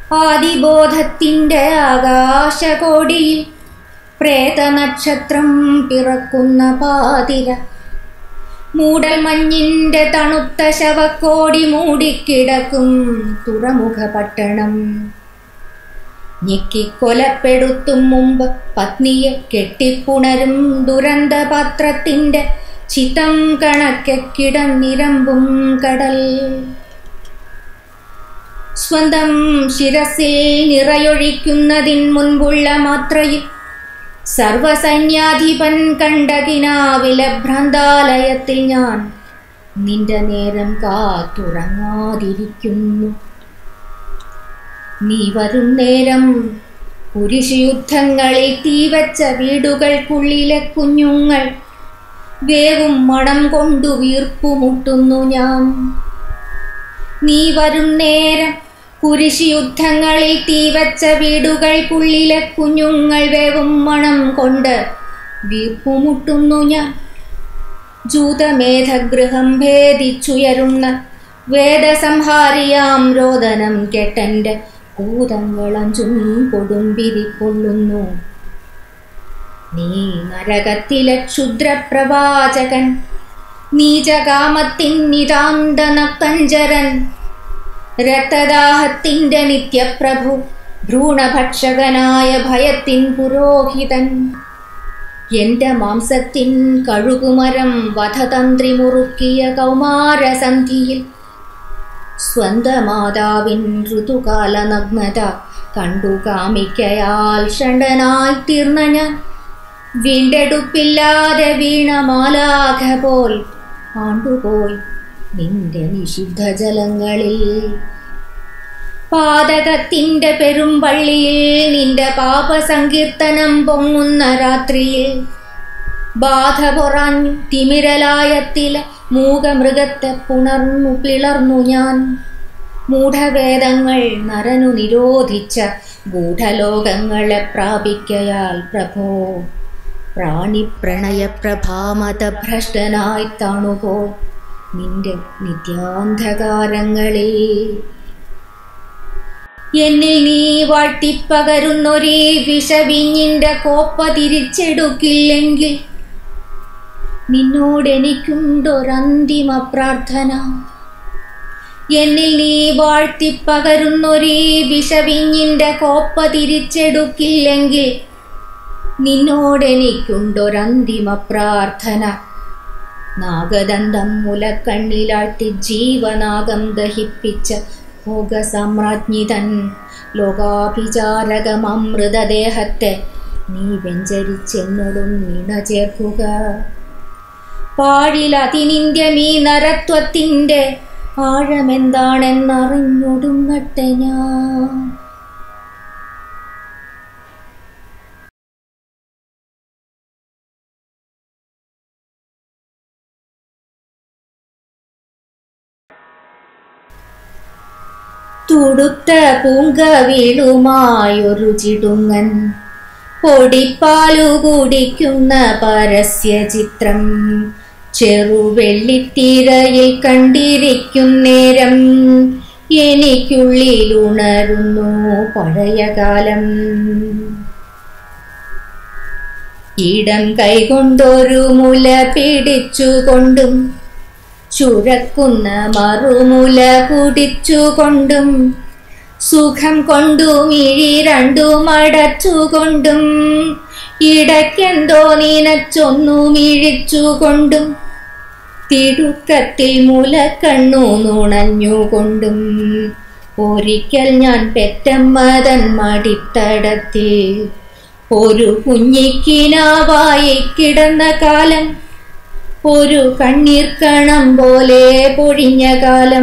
ആദിബോധത്തിൻ്റെ ആകാശകോടിയിൽ പ്രേതനക്ഷത്രം പിറക്കുന്ന പാതിര മൂടൽമഞ്ഞിന്റെ തണുത്ത ശവക്കോടി മൂടിക്കിടക്കും തുറമുഖ പട്ടണം ഞെക്കിക്കൊലപ്പെടുത്തും മുമ്പ് പത്നിയെ കെട്ടിപ്പുണരും ദുരന്തപാത്രത്തിന്റെ ചിതം കണക്കെ കിടന്നിരമ്പും കടൽ സ്വന്തം ശിരസിൽ നിറയൊഴിക്കുന്നതിൻ മുൻപുള്ള മാത്രയിൽ സർവസൈന്യാധിപൻ കണ്ടകിനാവിലെ ഭ്രാന്താലയത്തിൽ ഞാൻ നിന്റെ നേരം കാത്തുറങ്ങാതിരിക്കുന്നു നീ വരും നേരം കുരിശുയുദ്ധങ്ങളിൽ തീവച്ച വീടുകൾക്കുള്ളിലെ കുഞ്ഞുങ്ങൾ വേവും മണം കൊണ്ടു വീർപ്പുമുട്ടുന്നു ഞാൻ നീ വരും നേരം കുരിശുയുദ്ധങ്ങളിൽ തീവച്ച വീടുകൾക്കുള്ളിലെ കുഞ്ഞുങ്ങൾ വേവും മണം കൊണ്ട് വീർപ്പുമുട്ടുന്നു ഞാൻ ജൂതമേധഗൃഹം ഭേദിച്ചുയരുന്ന വേദസംഹാരിയാം രോദനം കെട്ടന്റെ കൂതങ്ങളഞ്ചും കൊടുമ്പിരിക്കൊള്ളുന്നു നീ നരകത്തിലെ ക്ഷുദ്രപ്രവാചകൻ നീചകാമത്തിൻ നിതാന്ത നക്തഞ്ചരൻ രക്തദാഹത്തിന്റെ നിത്യപ്രഭു ഭ്രൂണഭക്ഷകനായ ഭയത്തിൻ പുരോഹിതൻ എന്റെ മാംസത്തിൻ കഴുകുമരം വധതന്ത്രി മുറുക്കിയ കൗമാരസന്ധിയിൽ സ്വന്തമാതാവിൻ ഋതുകാല നഗ്നത കണ്ടു കാമിക്കയാൽ ഷണ്ടനായി തീർന്ന ഞാൻ വീണ്ടെടുപ്പില്ലാതെ വീണമാലാഖ പോൽ ആണ്ടുപോയി നിന്റെ നിഷിദ്ധ ജലങ്ങളിൽ പാതകത്തിന്റെ പെരുമ്പള്ളിയിൽ നിന്റെ പാപസങ്കീർത്തനം പൊങ്ങുന്ന രാത്രിയിൽ ബാധ പൊറഞ്ഞു തിമിരലായത്തിലെ മൂകമൃഗത്തെ പുണർന്നു പിളർന്നു ഞാൻ മൂഢവേദങ്ങൾ നരനു നിരോധിച്ച ഗൂഢലോകങ്ങളെ പ്രാപിക്കയാൽ പ്രഭോ പ്രാണിപ്രണയ പ്രഭാമത ഭ്രഷ്ടനായി താണുപോ നിന്റെ നിത്യാന്ധകാരങ്ങളിൽ എന്നിൽ നീ വാട്ടിപ്പകരുന്നൊരേ വിഷവിഞ്ഞിന്റെ കോപ്പ തിരിച്ചെടുക്കില്ലെങ്കിൽ നിന്നോടെനിക്കുണ്ടൊരന്തിമ പ്രാർത്ഥന എന്നിൽ നീ വാഴ്ത്തിപ്പകരുന്നൊരേ വിഷവിഞ്ഞിന്റെ കോപ്പ തിരിച്ചെടുക്കില്ലെങ്കിൽ നിന്നോടെനിക്കുണ്ടൊരന്തിമ പ്രാർത്ഥന നാഗദന്തം മുലക്കണ്ണിലാഴ്ത്തി ജീവനാഗം ദഹിപ്പിച്ച ഭോഗസാമ്രാജ്ഞിതൻ ലോകാഭിചാരകമൃതദേഹത്തെ നീ വെഞ്ചരിച്ചെന്നോടും ഇണ ചേർക്കുക പാഴിലതിനിന്ദ്യമീ നരത്വത്തിൻ്റെ ആഴമെന്താണെന്നറിഞ്ഞൊടുങ്ങട്ടെ ഞാൻ തുടുത്ത പൂങ്കവിളുമായൊരു ചിടുങ്ങൻ പൊടിപ്പാലു കുടിക്കുന്ന പരസ്യ ചിത്രം ചെറുവെള്ളിത്തിരയിൽ കണ്ടിരിക്കും നേരം എനിക്കുള്ളിൽ ഉണരുന്നു പഴയകാലം ഇടം കൈകൊണ്ടൊരു മുല പിടിച്ചുകൊണ്ടും ചുരക്കുന്ന മറുമുല കുടിച്ചുകൊണ്ടും സുഖം കൊണ്ടും ഇഴി രണ്ടും അടച്ചുകൊണ്ടും ഇടയ്ക്കെന്തോ നീനച്ചൊന്നു മിഴിച്ചുകൊണ്ടും തിടുക്കത്തിൽ മുലക്കണ്ണു നുണഞ്ഞുകൊണ്ടും ഒരിക്കൽ ഞാൻ പെറ്റമ്മതൻ മടിത്തടത്തിൽ ഒരു കുഞ്ഞിക്കിനാവായി കിടന്ന കാലം ഒരു കണ്ണീർക്കണം പോലെ പൊഴിഞ്ഞ കാലം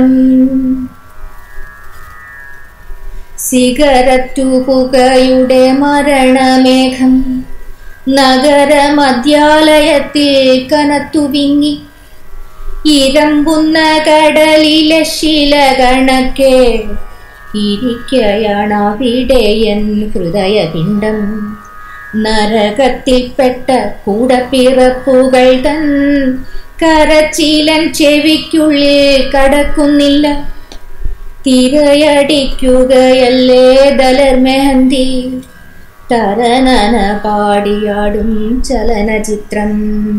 സിഗരറ്റു പുകയുടെ മരണമേഘം നഗരമധ്യാലയത്തിൽ കനത്തു വിങ്ങി ഇരമ്പുന്ന കടലിലെ ശില കണക്കെ ഇരിക്കയാണ് അവിടെയൻ ഹൃദയപിണ്ഡം നരകത്തിൽപ്പെട്ട കൂടപ്പിറപ്പുകൾ തൻ കരച്ചിലൻ ചെവിക്കുള്ളിൽ കടക്കുന്നില്ല തിരയടിക്കുകയല്ലേ ദലർ മെഹന്തി തരനന പാടിയാടും ചലനചിത്രം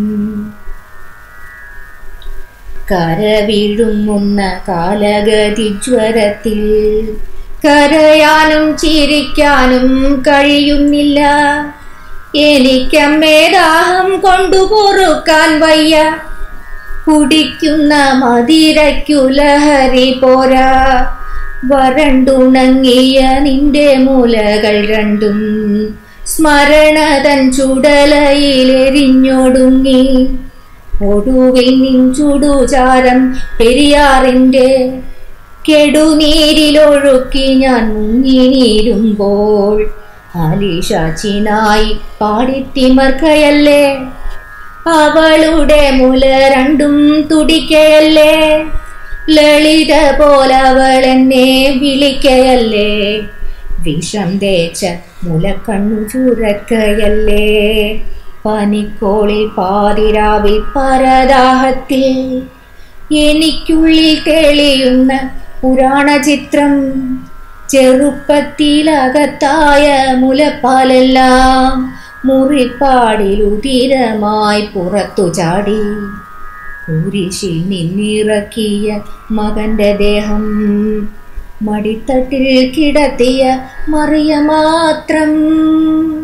കരവിഴുങ്ങുന്ന കാലഗതിജ്വരത്തിൽ കരയാനും ചിരിക്കാനും കഴിയുന്നില്ല എനിക്കമ്മേ ദാഹം കൊണ്ടു പൊറുക്കാൻ വയ്യ കുടിക്കുന്ന മതിരയ്ക്കു ലഹരി പോരാ വരണ്ടുണങ്ങിയ നിന്റെ മുലകൾ രണ്ടും സ്മരണതൻ ചുടലയിലെരിഞ്ഞൊടുങ്ങി ഒടുവിൽ നിൻ ചുടുചാരം പെരിയാറിൻ്റെ കെടുനീരിലൊഴുക്കി ഞാൻ മുങ്ങിനീരുമ്പോൾ ആലിഷാച്ചിനായി പാടിത്തിമർക്കയല്ലേ അവളുടെ മുല രണ്ടും തുടിക്കയല്ലേ ലളിത പോലവൾ എന്നെ വിളിക്കയല്ലേ വിഷം തേച്ച മുലക്കണ്ണു ചുരക്കയല്ലേ പനിക്കോളിൽ പാതിരാവിൽ പരദാഹത്തിൽ എനിക്കുള്ളിൽ തെളിയുന്ന പുരാണചിത്രം ചെറുപ്പത്തിലകത്തായ മുലപ്പാലെല്ലാം മുറിപ്പാടിലുതിരമായി പുറത്തു ചാടി കുരിശിൽ നിന്നിറക്കിയ മകന്റെ ദേഹം മടിത്തട്ടിൽ കിടത്തിയ മറിയ മാത്രം